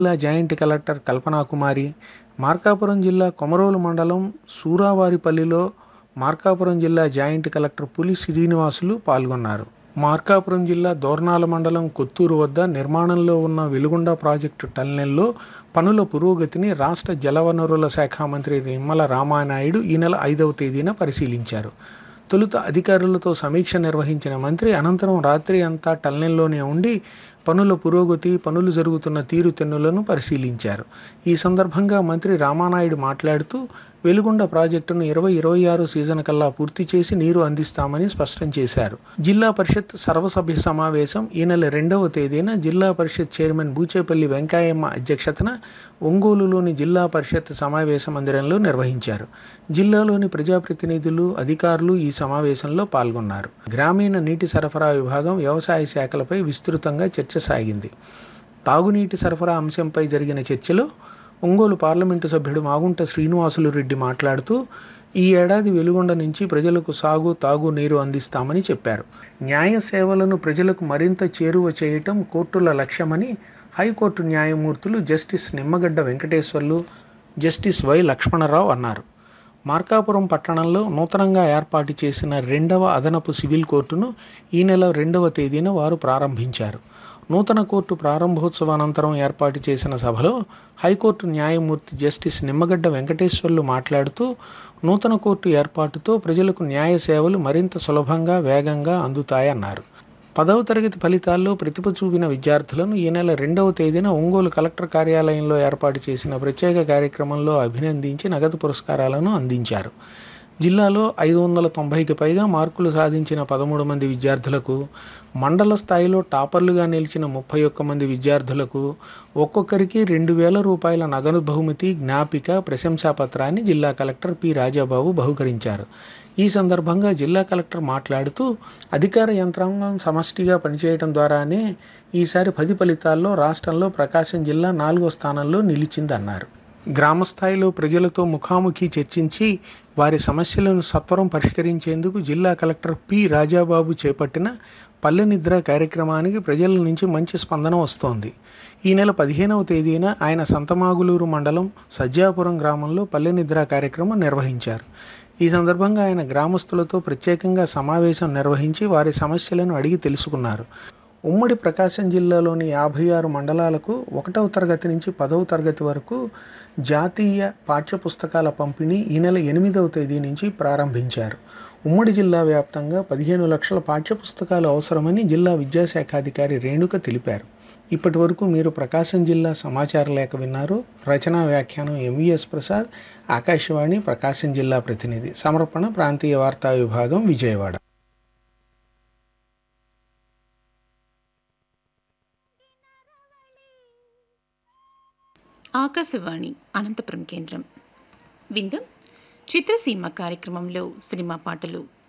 జిల్లా joint collector కల్పనాకుమారి Markapuram జిల్లా కొమరోలు మండలం సూరావారిపల్లిలో మార్కాపురం జిల్లా జాయింట్ కలెక్టర్ పులి శ్రీనివాసులు పాల్గొన్నారు మార్కాపురం జిల్లా దోర్నాల మండలం కొత్తూరు వద్ద నిర్మాణంలో ఉన్న వెలుగొండ ప్రాజెక్టు టన్నెల్లో పనుల పురోగతిని రాష్ట్ర జలవనరుల శాఖ మంత్రి నిమ్మల రామానాయుడు ఈ నెల ఐదవ తేదీన పరిశీలించారు తొలుత అధికారులతో సమీక్ష నిర్వహించిన మంత్రి అనంతరం రాత్రి అంతా టన్నెల్లోనే ఉండి పనుల పురోగతి పనులు జరుగుతున్న తీరుతెన్నులను పరిశీలించారు ఈ సందర్భంగా మంత్రి రామానాయుడు మాట్లాడుతూ వెలుగొండ ప్రాజెక్టును ఇరవై ఇరవై ఆరు సీజన్ కల్లా పూర్తి చేసి నీరు అందిస్తామని స్పష్టం చేశారు జిల్లా పరిషత్ సర్వసభ్య సమావేశం ఈ నెల రెండవ తేదీన జిల్లా పరిషత్ చైర్మన్ బూచేపల్లి వెంకయ్యమ్మ అధ్యక్షతన ఒంగోలులోని జిల్లా పరిషత్ సమావేశ మందిరంలో నిర్వహించారు జిల్లాలోని ప్రజాప్రతినిధులు అధికారులు ఈ సమావేశంలో పాల్గొన్నారు గ్రామీణ నీటి సరఫరా విభాగం వ్యవసాయ శాఖలపై విస్తృతంగా చర్చ సాగింది తాగునీటి సరఫరా అంశంపై జరిగిన చర్చలో ఒంగోలు పార్లమెంటు సభ్యుడు మాగుంట శ్రీనివాసులు రెడ్డి మాట్లాడుతూ ఈ ఏడాది వెలుగొండ నుంచి ప్రజలకు సాగు తాగు నీరు అందిస్తామని చెప్పారు న్యాయ సేవలను ప్రజలకు మరింత చేరువ చేయటం కోర్టుల లక్ష్యమని హైకోర్టు న్యాయమూర్తులు justice Nimmagadda Venkateswarlu justice Y Lakshmana Rao అన్నారు మార్కాపురం పట్టణంలో నూతనంగా ఏర్పాటు చేసిన రెండవ అదనపు సివిల్ కోర్టును ఈ నెల రెండవ తేదీన వారు ప్రారంభించారు నూతన కోర్టు ప్రారంభోత్సవానంతరం ఏర్పాటు చేసిన సభలో హైకోర్టు న్యాయమూర్తి జస్టిస్ నిమ్మగడ్డ వెంకటేశ్వర్లు మాట్లాడుతూ నూతన కోర్టు ఏర్పాటుతో ప్రజలకు న్యాయ సేవలు మరింత సులభంగా వేగంగా అందుతాయన్నారు పదవ తరగతి ఫలితాల్లో ప్రతిభ చూపిన విద్యార్థులను ఈ నెల రెండవ తేదీన ఒంగోలు కలెక్టర్ కార్యాలయంలో ఏర్పాటు చేసిన ప్రత్యేక కార్యక్రమంలో అభినందించి నగదు పురస్కారాలను అందించారు జిల్లాలో ఐదు వందల తొంభైకి పైగా మార్కులు సాధించిన పదమూడు మంది విద్యార్థులకు మండల స్థాయిలో టాపర్లుగా నిలిచిన ముప్పై ఒక్క మంది విద్యార్థులకు ఒక్కొక్కరికి రెండు వేల రూపాయల నగదు బహుమతి జ్ఞాపిక ప్రశంసాపత్రాన్ని జిల్లా కలెక్టర్ పి రాజాబాబు బహుకరించారు ఈ సందర్భంగా జిల్లా కలెక్టర్ మాట్లాడుతూ అధికార యంత్రాంగం సమష్టిగా పనిచేయడం ద్వారానే ఈసారి పది ఫలితాల్లో రాష్ట్రంలో ప్రకాశం జిల్లా నాలుగో స్థానంలో నిలిచిందన్నారు గ్రామస్థాయిలో ప్రజలతో ముఖాముఖి చర్చించి వారి సమస్యలను సత్వరం పరిష్కరించేందుకు జిల్లా కలెక్టర్ పి రాజాబాబు చేపట్టిన పల్లె నిద్ర కార్యక్రమానికి ప్రజల నుంచి మంచి స్పందన వస్తోంది ఈ నెల పదిహేనవ తేదీన ఆయన సంతమాగులూరు మండలం సజ్జాపురం గ్రామంలో పల్లె నిద్ర కార్యక్రమం నిర్వహించారు ఈ సందర్భంగా ఆయన గ్రామస్తులతో ప్రత్యేకంగా సమావేశం నిర్వహించి వారి సమస్యలను అడిగి తెలుసుకున్నారు ఉమ్మడి ప్రకాశం జిల్లాలోని యాభై ఆరు మండలాలకు ఒకటవ తరగతి నుంచి పదవ తరగతి వరకు జాతీయ పాఠ్యపుస్తకాల పంపిణీ ఈ నెల ఎనిమిదవ తేదీ నుంచి ప్రారంభించారు ఉమ్మడి జిల్లా వ్యాప్తంగా పదిహేను లక్షల పాఠ్యపుస్తకాలు అవసరమని జిల్లా విద్యాశాఖాధికారి రేణుక తెలిపారు ఇప్పటి వరకు మీరు ప్రకాశం జిల్లా సమాచార లేఖ విన్నారు రచనా వ్యాఖ్యానం ఎంవిఎస్ ప్రసాద్ ఆకాశవాణి ప్రకాశం జిల్లా ప్రతినిధి సమర్పణ ప్రాంతీయ వార్తా విభాగం విజయవాడ ఆకాశవాణి అనంతపురం కేంద్రం విందం చిత్రసీమ కార్యక్రమంలో సినిమా పాటలు